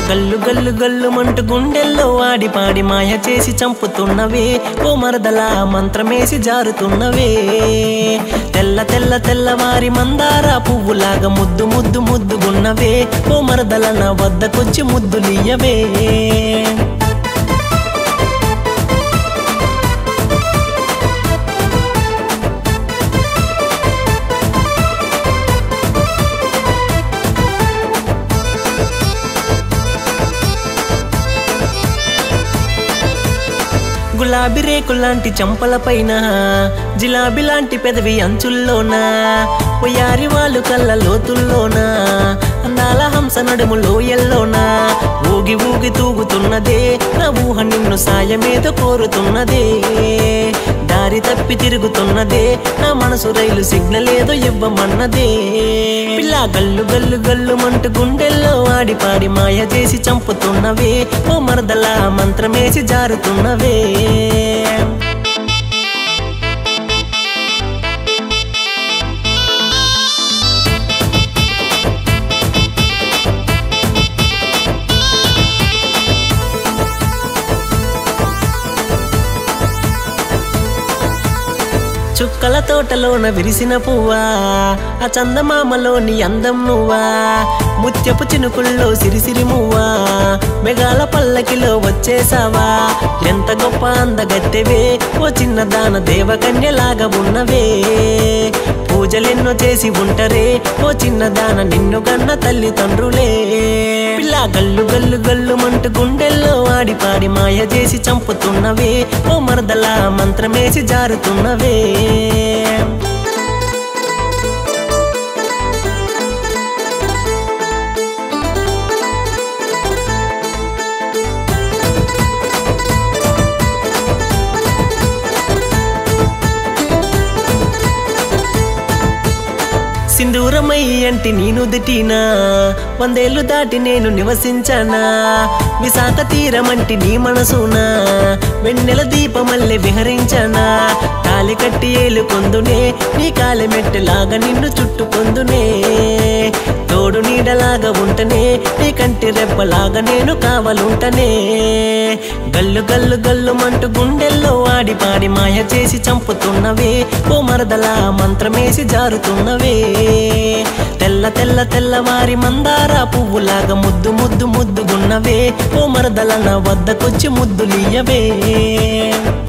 గల్లు గల్లు గల్లు మంటు గుండెల్లో ఆడి పాడి మాయ చేసి చంపుతున్నవే ఓ మరదల మంత్రమేసి జారుతున్నవే తెల్ల తెల్ల తెల్లవారి మందార పువ్వులాగా ముద్దు ముద్దు ముద్దుగున్నవే ఓ మరదల నా వద్దకొచ్చి ముద్దులియ్యవే గులాబీ రేకులాంటి చంపలపైన జిలాబీ లాంటి పెదవి అంచుల్లోనా పొయ్యారి వాళ్ళు కళ్ళ లోతుల్లోనా అందాల హంస నడుము లోయల్లోనా ఊగి ఊగి తూగుతున్నదే నా ఊహ నిన్ను సాయమేదో కోరుతున్నదే దారి తప్పి తిరుగుతున్నదే నా మనసు రైలు సిగ్నల్ ఏదో ఇవ్వమన్నదే పిల్ల గల్లు గల్లు గల్లు మంటు గుండెల్లో ఆడి పాడి మాయ చేసి చంపుతున్నవే ఓ మరదల మంత్రమేసి జారుతున్నవే చుక్కల తోటలోన విరిసిన పువ్వా ఆ చందమామలోని అందం నువ్వా ముత్యపు చినుకుల్లో సిరిసిరి మువ్వా మెగాల పల్లకిలో వచ్చేసావా ఎంత గొప్ప అందగత్తెవే ఓ చిన్నదాన దేవకన్యలాగా ఉన్నవే పూజలెన్నో చేసి ఉంటరే ఓ చిన్నదాన నిన్ను గన్న తల్లిదండ్రులే పిల్ల గల్లు గల్లు గల్లు మంటు గుండెల్లో ఆడి పాడి మాయ చేసి చంపుతున్నవే ఓ మరదల మంత్రమేసి జారుతున్నవే సింధూరమై అంటి నేను దిటినా వందేళ్లు దాటి నేను నివసించానా విశాఖ తీరమంటి నీ మనసునా వెన్నెల దీపమల్లె విహరించానా తాలి కట్టి ఏలు పొందునే నీ కాలి మెట్టెలాగా నిన్ను చుట్టుకొందునే తోడు నీడలాగా ఉంటనే నీ కంటి రెప్పలాగా నేను కావలుంటనే గల్లు గల్లు గల్లు మంటు గుండెల్లో ఆడి పాడి మాయ చేసి చంపుతున్నవే ఓ మరదల మంత్రమేసి జారుతున్నవే తెల్ల తెల్ల తెల్లవారి మందార పువ్వులాగా ముద్దు ముద్దు ముద్దుగున్నవే ఓ మరదల నా వద్దకొచ్చి ముద్దులియ్యవే